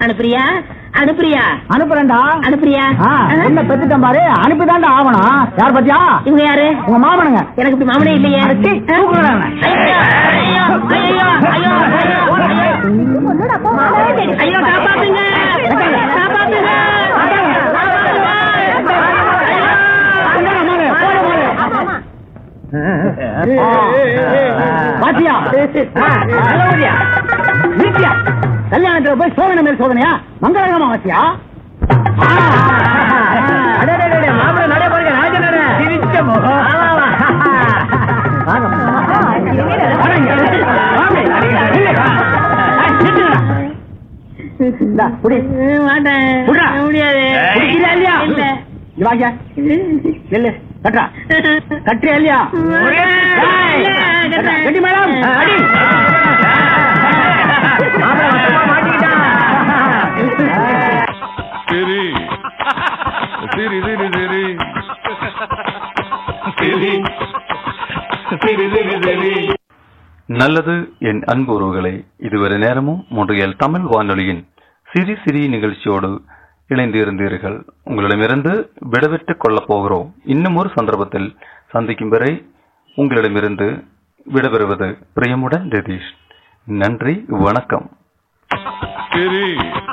அனுப்புறியா அனுப்புறியா அனுப்புறேன்டா அனுப்புறியா ஆ, என்ன பெத்துட்டேன் பாரு அனுப்பிதான்டா ஆவணும் யார் பத்தியா இவங்க யாரு உங்க மாமனுங்க எனக்கு இப்படி மாமனே இல்லையே அட, சீ, தூக்குறேன் அவனை. ஐயோ, ஐயோ, ஐயோ, ஐயோ, ஐயோ. ஐயோ, காப்பாத்துங்க காப்பாத்துங்க பாத்தியா ஆ, நல்லபடியா. வீட்டியா கல்யாணத்துல போய் சோதனை மேல் சோதனையா மங்களகரமா வாசியா மாப்பிள்ள நடை பாருங்க ராஜ நடை சிரிச்ச முகம் வாங்க. வாங்க. வாங்க. ஆ, சிரிச்சுங்கடா. இந்தா, குடி. மாட்டேன் விட்றா. முடியாது குடிக்கிறியா இல்லையா? இல்ல இங்க வாங்க. நில்லு. கட்டுறா. கட்டுறியா இல்லையா? இல்ல, கட்டுறேன். கட்டி மேடம் அடி மாப்பிள்ளை வசமா மாட்டிக்கிட்டான். சரி சரி சரி சரி சரி சரி சரி சரி நல்லது என் அன்பு உறவுகளை இதுவரை நேரமும் மொன்றியல் தமிழ் வானொலியின் சிறு சிறி நிகழ்ச்சியோடு இணைந்து இருந்தீர்கள் உங்களிடமிருந்து விடைபெற்றுக் கொள்ளப் போகிறோம் இன்னும் ஒரு சந்தர்ப்பத்தில் சந்திக்கும் வரை உங்களிடமிருந்து விடைபெறுவது பிரியமுடன் ரதீஷ் நன்றி வணக்கம் சரி